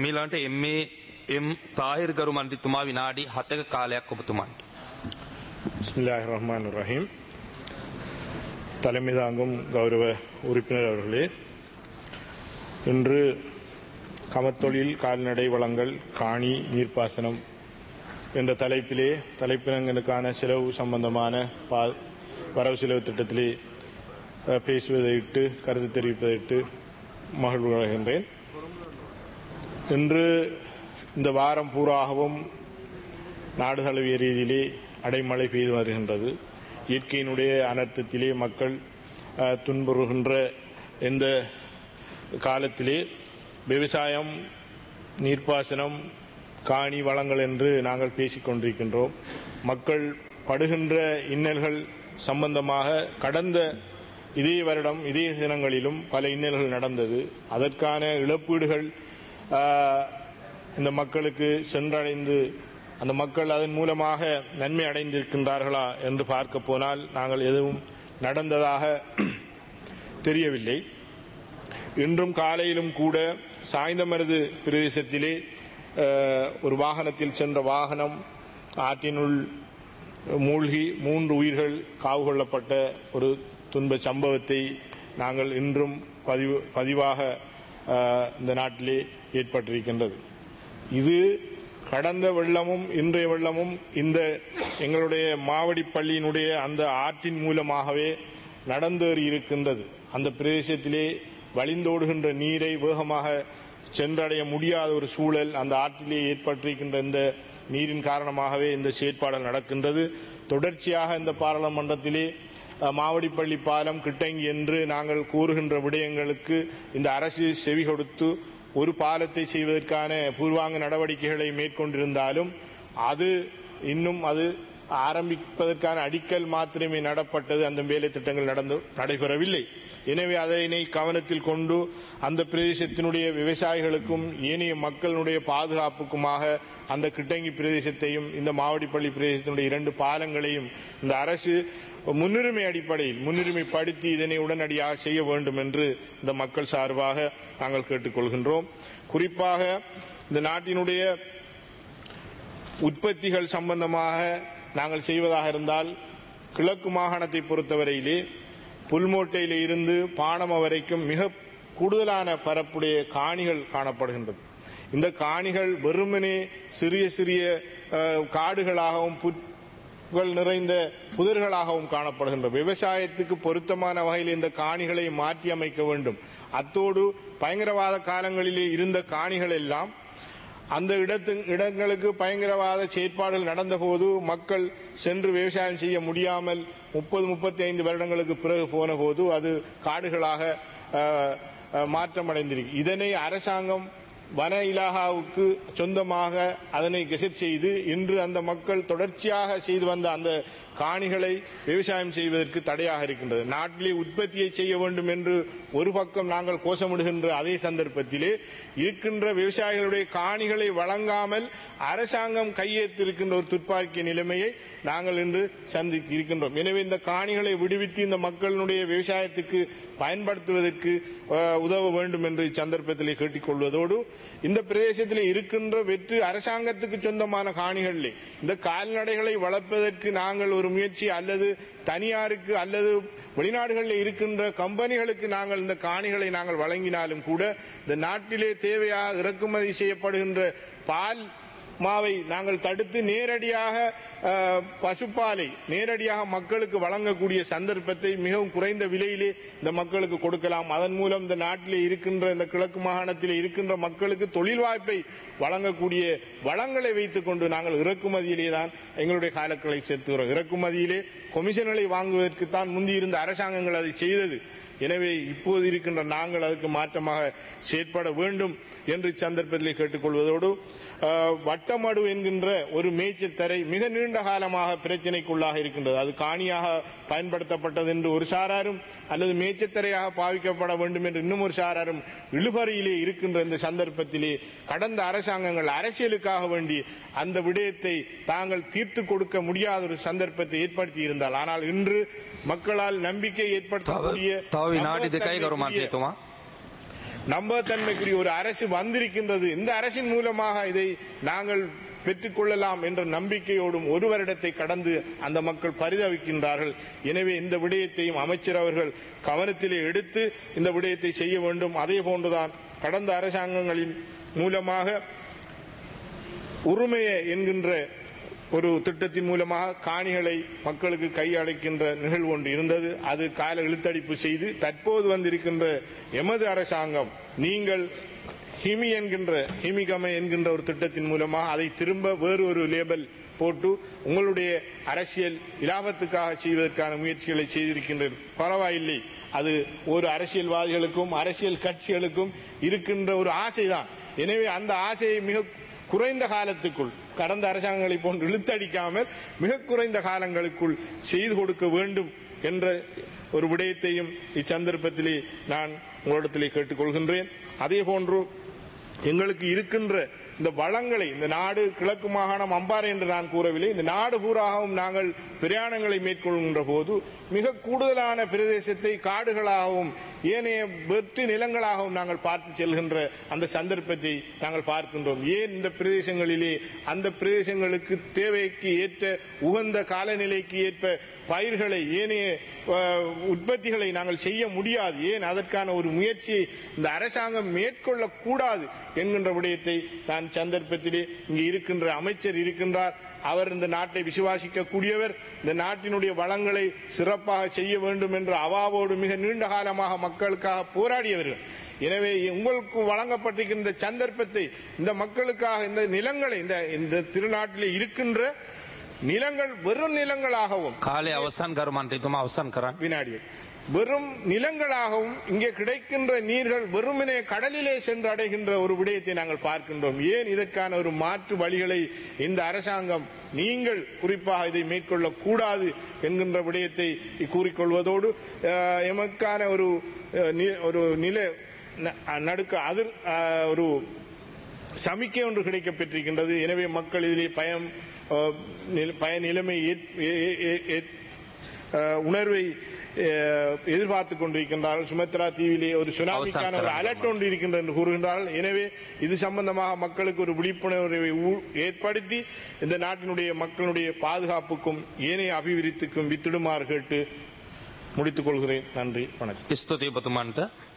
මීලාන්ට එම්මේ එම් තාහිර් ගරු මන්ත්‍රීතුමා විනාඩි 7ක කාලයක් ඔබතුමාට. பிஸ்மில்லாஹ் ரஹ்மான் ரஹீம் தலைமை தாங்கும் கௌரவ உறுப்பினர் அவர்களே இன்று கமத்தொழில் கால்நடை வளங்கள் காணி நீர்ப்பாசனம் என்ற தலைப்பிலே தலைப்பினங்களுக்கான செலவு சம்பந்தமான பா வரவு செலவு திட்டத்திலே அஹ், பேசுவதையிட்டு கருத்து தெரிவிப்பதையிட்டு மகிழ்வு அடைகின்றேன் இன்று இந்த வாரம் பூராகவும் நாடு தழுவிய ரீதியிலே அடைமழை பெய்து வருகின்றது இயற்கையினுடைய அனர்த்தத்திலே மக்கள் அஹ், துன்புறுகின்ற இந்த காலத்திலே விவசாயம் நீர்ப்பாசனம் காணி வளங்கள் என்று நாங்கள் பேசிக் கொண்டிருக்கின்றோம் மக்கள் படுகின்ற இன்னல்கள் சம்பந்தமாக கடந்த இதே வருடம் இதே தினங்களிலும் பல இன்னல்கள் நடந்தது அதற்கான இழப்பீடுகள் ஆஹ், இந்த மக்களுக்கு சென்றடைந்து அந்த மக்கள் அதன் மூலமாக நன்மை அடைந்திருக்கின்றார்களா என்று பார்க்க போனால் நாங்கள் எதுவும் நடந்ததாக தெரியவில்லை இன்றும் காலையிலும் கூட சாய்ந்தமருது பிரதேசத்திலே அஹ், ஒரு வாகனத்தில் சென்ற வாகனம் ஆற்றினுள் மூழ்கி மூன்று உயிர்கள் காவு கொள்ளப்பட்ட ஒரு துன்ப சம்பவத்தை நாங்கள் இன்றும் பதிவு பதிவாக அஹ், இந்த நாட்டிலே ஏற்பட்டிருக்கின்றது இது கடந்த வெள்ளமும் இன்றைய வெள்ளமும் இந்த எங்களுடைய மாவடி பள்ளியினுடைய அந்த ஆற்றின் மூலமாகவே நடந்தேறி இருக்கின்றது அந்த பிரதேசத்திலே வழிந்தோடுகின்ற நீரை வேகமாக சென்றடைய முடியாத ஒரு சூழல் அந்த ஆற்றிலே ஏற்பட்டிருக்கின்ற இந்த நீரின் காரணமாகவே இந்த செயற்பாடுகள் நடக்கின்றது தொடர்ச்சியாக இந்த பாராளுமன்றத்திலே அஹ், மாவடிப்பள்ளி பாலம் கிட்டங்கி என்று நாங்கள் கூறுகின்ற விடயங்களுக்கு இந்த அரசு செவி கொடுத்து ஒரு பாலத்தை செய்வதற்கான பூர்வாங்க நடவடிக்கைகளை மேற்கொண்டிருந்தாலும் அது இன்னும் அது ஆரம்பிப்பதற்கான அடிக்கல் மாத்திரமே நடப்பட்டது அந்த வேலை திட்டங்கள் நடந்து நடைபெறவில்லை எனவே அதனை கவனத்தில் கொண்டு அந்த பிரதேசத்தினுடைய விவசாயிகளுக்கும் ஏனைய மக்களுடைய பாதுகாப்புக்குமாக அந்த கிட்டங்கி பிரதேசத்தையும் இந்த மாவடிப்பள்ளி பிரதேசத்தினுடைய இரண்டு பாலங்களையும் இந்த அரசு முன்னுரிமை அடிப்படையில் முன்னுரிமைப்படுத்தி இதனை உடனடியாக செய்ய வேண்டும் என்று இந்த மக்கள் சார்பாக நாங்கள் கேட்டுக்கொள்கின்றோம் குறிப்பாக இந்த நாட்டினுடைய உற்பத்திகள் சம்பந்தமாக நாங்கள் செய்வதாக இருந்தால் கிழக்கு மாகாணத்தை பொறுத்தவரையிலே புல்மோட்டையிலே இருந்து பாணம வரைக்கும் மிக கூடுதலான பரப்புடைய காணிகள் காணப்படுகின்றது இந்த காணிகள் வெறுமனே சிறிய சிறிய அஹ், காடுகளாகவும் புற்கள் நிறைந்த புதர்களாகவும் காணப்படுகின்ற விவசாயத்துக்கு பொருத்தமான வகையில் இந்த காணிகளை மாற்றி அமைக்க வேண்டும் அத்தோடு பயங்கரவாத காலங்களிலே இருந்த காணிகள் எல்லாம் அந்த இடத்து இடங்களுக்கு பயங்கரவாத செயற்பாடுகள் நடந்தபோது மக்கள் சென்று விவசாயம் செய்ய முடியாமல் முப்பது முப்பத்தி ஐந்து வருடங்களுக்கு பிறகு போன போது அது காடுகளாக அஹ், அஹ், மாற்றமடைந்திருக்கு இதனை அரசாங்கம் வன இலாகாவுக்கு சொந்தமாக அதனை கெசட் செய்து இன்று அந்த மக்கள் தொடர்ச்சியாக செய்து வந்த அந்த காணிகளை விவசாயம் செய்வதற்கு தடையாக இருக்கின்றது நாட்டிலே உற்பத்தியை செய்ய வேண்டும் என்று ஒரு பக்கம் நாங்கள் கோஷமிடுகின்ற அதே சந்தர்ப்பத்திலே இருக்கின்ற விவசாயிகளுடைய காணிகளை வழங்காமல் அரசாங்கம் கையேற்றிருக்கின்ற ஒரு துப்பாக்கிய நிலைமையை நாங்கள் இன்று சந்தித்து இருக்கின்றோம் எனவே இந்த காணிகளை விடுவித்து இந்த மக்களுடைய விவசாயத்துக்கு பயன்படுத்துவதற்கு அஹ், உதவ வேண்டும் என்று இச்சந்தர்ப்பத்திலே கேட்டுக்கொள்வதோடு இந்த பிரதேசத்தில் இருக்கின்ற வெற்று அரசாங்கத்துக்கு சொந்தமான காணிகளிலே இந்த கால்நடைகளை வளர்ப்பதற்கு நாங்கள் ஒரு முயற்சி அல்லது தனியாருக்கு அல்லது வெளிநாடுகளில் இருக்கின்ற கம்பெனிகளுக்கு நாங்கள் இந்த காணிகளை நாங்கள் வழங்கினாலும் கூட இந்த நாட்டிலே தேவையாக இறக்குமதி செய்யப்படுகின்ற பால் மாவை நாங்கள் தடுத்து நேரடியாக அஹ், பசுப்பாலை நேரடியாக மக்களுக்கு வழங்கக்கூடிய சந்தர்ப்பத்தை மிகவும் குறைந்த விலையிலே இந்த மக்களுக்கு கொடுக்கலாம் அதன் மூலம் இந்த நாட்டிலே இருக்கின்ற இந்த கிழக்கு மாகாணத்திலே இருக்கின்ற மக்களுக்கு தொழில் வாய்ப்பை வழங்கக்கூடிய வளங்களை வைத்துக் கொண்டு நாங்கள் இறக்குமதியிலே தான் எங்களுடைய காலக்களை செலுத்துகிறோம் இறக்குமதியிலே கொமிஷன்களை வாங்குவதற்கு தான் முந்தியிருந்த அரசாங்கங்கள் அதை செய்தது எனவே இப்போது இருக்கின்ற நாங்கள் அதுக்கு மாற்றமாக செயற்பட வேண்டும் என்று சந்தர்ப்பத்தில் கேட்டுக்கொள்வதோடு அஹ், வட்டமடு என்கின்ற ஒரு மேய்ச்சல் தரை மிக நீண்ட காலமாக பிரச்சனைக்குள்ளாக இருக்கின்றது அது காணியாக பயன்படுத்தப்பட்டது என்று ஒரு சாராரும் அல்லது மேய்ச்சத்தரையாக பாவிக்கப்பட வேண்டும் என்று இன்னும் ஒரு சாராரும் இழுபறியிலே இருக்கின்ற இந்த சந்தர்ப்பத்திலே கடந்த அரசாங்கங்கள் அரசியலுக்காக வேண்டி அந்த விடயத்தை தாங்கள் தீர்த்து கொடுக்க முடியாத ஒரு சந்தர்ப்பத்தை ஏற்படுத்தி இருந்தால் ஆனால் இன்று மக்களால் நம்பிக்கை තව ஏற்படுத்தக்கூடிய තව විනාඩි දෙකයි ගරු நம்பகத்தன்மைக்குரிய මන්ත්‍රීතුමා. நம்பகத்தன்மைக்குரிய ஒரு அரசு வந்திருக்கின்றது இந்த அரசின் மூலமாக இதை நாங்கள் பெற்றுக்கொள்ளலாம் என்ற நம்பிக்கையோடும் ஒரு வருடத்தை கடந்து அந்த மக்கள் பரிதவிக்கின்றார்கள் எனவே இந்த விடயத்தையும் அமைச்சர் அவர்கள் கவனத்திலே எடுத்து இந்த விடயத்தை செய்ய வேண்டும் அதே போன்றுதான் கடந்த அரசாங்கங்களின் மூலமாக உரிமைய என்கின்ற ஒரு திட்டத்தின் மூலமாக காணிகளை மக்களுக்கு கையளிக்கின்ற நிகழ்வு ஒன்று இருந்தது அது கால இழுத்தடிப்பு செய்து தற்போது வந்திருக்கின்ற எமது அரசாங்கம் நீங்கள் ஹிமி என்கின்ற ஹிமிகம என்கின்ற ஒரு திட்டத்தின் மூலமாக அதை திரும்ப வேறு ஒரு லேபல் போட்டு உங்களுடைய அரசியல் இலாபத்துக்காக செய்வதற்கான முயற்சிகளை செய்திருக்கின்றனர் பரவாயில்லை அது ஒரு அரசியல்வாதிகளுக்கும் அரசியல் கட்சிகளுக்கும் இருக்கின்ற ஒரு ஆசைதான் எனவே அந்த ஆசையை மிக குறைந்த காலத்துக்குள் கடந்த அரசாங்கங்களை போன்று இழுத்தடிக்காமல் மிக குறைந்த காலங்களுக்குள் செய்து கொடுக்க வேண்டும் என்ற ஒரு விடயத்தையும் இச்சந்தர்ப்பத்திலே நான் உங்களிடத்திலே கேட்டுக்கொள்கின்றேன் அதே போன்று எங்களுக்கு இருக்கின்ற இந்த வளங்களை இந்த நாடு கிழக்கு மாகாணம் அம்பாறை என்று நான் கூறவில்லை இந்த நாடு பூராகவும் நாங்கள் பிரயாணங்களை மேற்கொள்கின்ற போது மிக கூடுதலான பிரதேசத்தை காடுகளாகவும் ஏனைய வெற்றி நிலங்களாகவும் நாங்கள் பார்த்து செல்கின்ற அந்த சந்தர்ப்பத்தை நாங்கள் பார்க்கின்றோம் ஏன் இந்த பிரதேசங்களிலே அந்த பிரதேசங்களுக்கு தேவைக்கு ஏற்ற உகந்த காலநிலைக்கு ஏற்ப பயிர்களை ஏனைய அஹ், உற்பத்திகளை நாங்கள் செய்ய முடியாது ஏன் அதற்கான ஒரு முயற்சியை இந்த அரசாங்கம் மேற்கொள்ள கூடாது என்கின்ற விடயத்தை நான் சந்தர்ப்பத்திலே இங்கு இருக்கின்ற அமைச்சர் இருக்கின்றார் அவர் இந்த நாட்டை விசுவாசிக்க கூடியவர் இந்த நாட்டினுடைய வளங்களை சிறப்பாக செய்ய வேண்டும் என்ற அவாவோடு மிக நீண்ட காலமாக மக்களுக்காக போராடியவர்கள் எனவே உங்களுக்கு வழங்கப்பட்டிருக்கின்ற இந்த சந்தர்ப்பத்தை இந்த மக்களுக்காக இந்த நிலங்களை இந்த இந்த திருநாட்டிலே இருக்கின்ற நிலங்கள் வெறும் நிலங்களாகவும் කාලය අවසන් ගරු මන්ත්‍රීතුමා අවසන් කරන්න. வினாடி வெறும் நிலங்களாகவும் இங்கே கிடைக்கின்ற நீர்கள் வெறுமனே கடலிலே சென்று அடைகின்ற ஒரு விடயத்தை நாங்கள் பார்க்கின்றோம் ஏன் இதற்கான ஒரு மாற்று வழிகளை இந்த அரசாங்கம் நீங்கள் குறிப்பாக இதை மேற்கொள்ள கூடாது என்கின்ற விடயத்தை கூறிக்கொள்வதோடு அஹ், எமக்கான ஒரு அஹ், நி- ஒரு நில ந- நடுக்க அதிர் அஹ், ஒரு சமிக்கை ஒன்று கிடைக்கப் பெற்றிருக்கின்றது எனவே மக்கள் இதிலே பயம் அஹ், நில- பய நிலைமை ஏற்- ஏ- ஏ- ஏ- ஏற்- அஹ், உணர்வை அஹ், எதிர்பார்த்துக் கொண்டிருக்கின்றார்கள் சுமத்ரா தீவிலே ஒரு சுனாமிக்கான ஒரு அலர்ட் ஒன்று இருக்கின்றது என்று கூறுகின்றார்கள் எனவே இது சம்பந்தமாக மக்களுக்கு ஒரு விழிப்புணர்வை ஊ- ஏற்படுத்தி இந்த நாட்டினுடைய மக்களுடைய பாதுகாப்புக்கும் ஏனைய அபிவிருத்திக்கும் வித்திடுமாறு கேட்டு முடித்துக் கொள்கிறேன் நன்றி வணக்கம் ස්තුතියි ඔබතුමන්ට